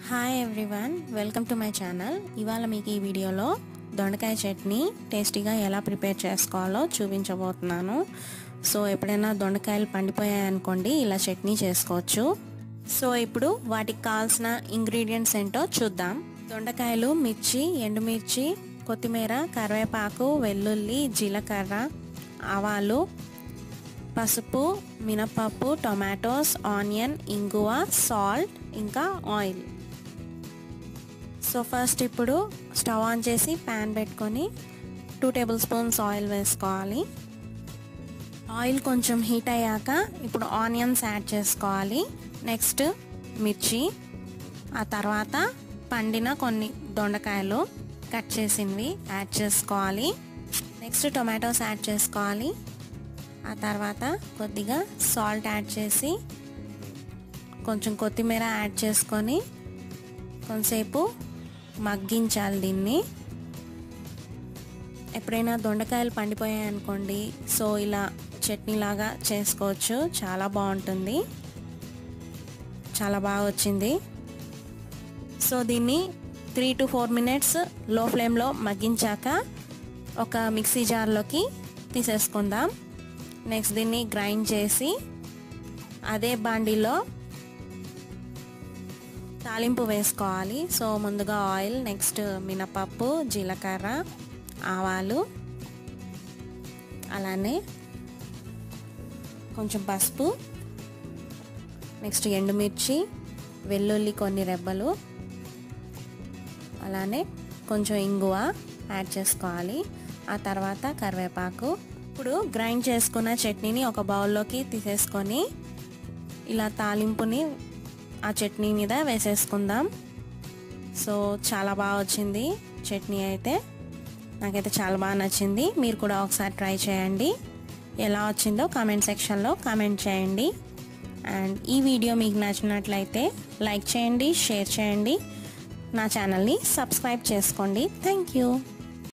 hi everyone welcome to my channel ఇవాళ మీకు ఈ వీడియోలో దొండకాయ చట్నీ టేస్టీగా ఎలా ప్రిపేర్ చేసుకోవాలో చూపించబోతున్నాను సో ఎప్పుడైనా దొండకాయలు పండిపోయాయి అనుకోండి ఇలా చట్నీ చేసుకోవచ్చు సో ఇప్పుడు వాటికి కావాల్సిన ఇంగ్రీడియంట్స్ ఏంటో చూద్దాం దొండకాయలు మిర్చి ఎండుమిర్చి కొత్తిమీర కరివేపాకు వెల్లుల్లి జీలకర్ర ఆవాలు పసుపు మినపప్పు టొమాటోస్ ఆనియన్ ఇంగువ సాల్ట్ ఇంకా ఆయిల్ సో ఫస్ట్ ఇప్పుడు స్టవ్ ఆన్ చేసి ప్యాన్ పెట్టుకొని టూ టేబుల్ స్పూన్స్ ఆయిల్ వేసుకోవాలి ఆయిల్ కొంచెం హీట్ అయ్యాక ఇప్పుడు ఆనియన్స్ యాడ్ చేసుకోవాలి నెక్స్ట్ మిర్చి ఆ తర్వాత పండిన కొన్ని దొండకాయలు కట్ చేసినవి యాడ్ చేసుకోవాలి నెక్స్ట్ టొమాటోస్ యాడ్ చేసుకోవాలి ఆ తర్వాత కొద్దిగా సాల్ట్ యాడ్ చేసి కొంచెం కొత్తిమీర యాడ్ చేసుకొని కొంతసేపు మగ్గించాలి దీన్ని ఎప్పుడైనా దొండకాయలు పండిపోయాయి అనుకోండి సో ఇలా చట్నీ లాగా చేసుకోవచ్చు చాలా బాగుంటుంది చాలా బాగా వచ్చింది సో దీన్ని త్రీ టు ఫోర్ మినిట్స్ లో ఫ్లేమ్లో మగ్గించాక ఒక మిక్సీ జార్లోకి తీసేసుకుందాం నెక్స్ట్ దీన్ని గ్రైండ్ చేసి అదే బాండీలో తాలింపు వేసుకోవాలి సో ముందుగా ఆయిల్ నెక్స్ట్ మినపప్పు జీలకర్ర ఆవాలు అలానే కొంచెం పసుపు నెక్స్ట్ ఎండుమిర్చి వెల్లుల్లి కొన్ని రెబ్బలు అలానే కొంచెం ఇంగువ యాడ్ చేసుకోవాలి ఆ తర్వాత కరివేపాకు ఇప్పుడు గ్రైండ్ చేసుకున్న చట్నీని ఒక బౌల్లోకి తీసేసుకొని ఇలా తాలింపుని ఆ చట్నీ మీద వేసేసుకుందాం సో చాలా బాగా వచ్చింది చట్నీ అయితే నాకైతే చాలా బాగా నచ్చింది మీరు కూడా ఒకసారి ట్రై చేయండి ఎలా వచ్చిందో కామెంట్ సెక్షన్లో కామెంట్ చేయండి అండ్ ఈ వీడియో మీకు నచ్చినట్లయితే లైక్ చేయండి షేర్ చేయండి నా ఛానల్ని సబ్స్క్రైబ్ చేసుకోండి థ్యాంక్ యూ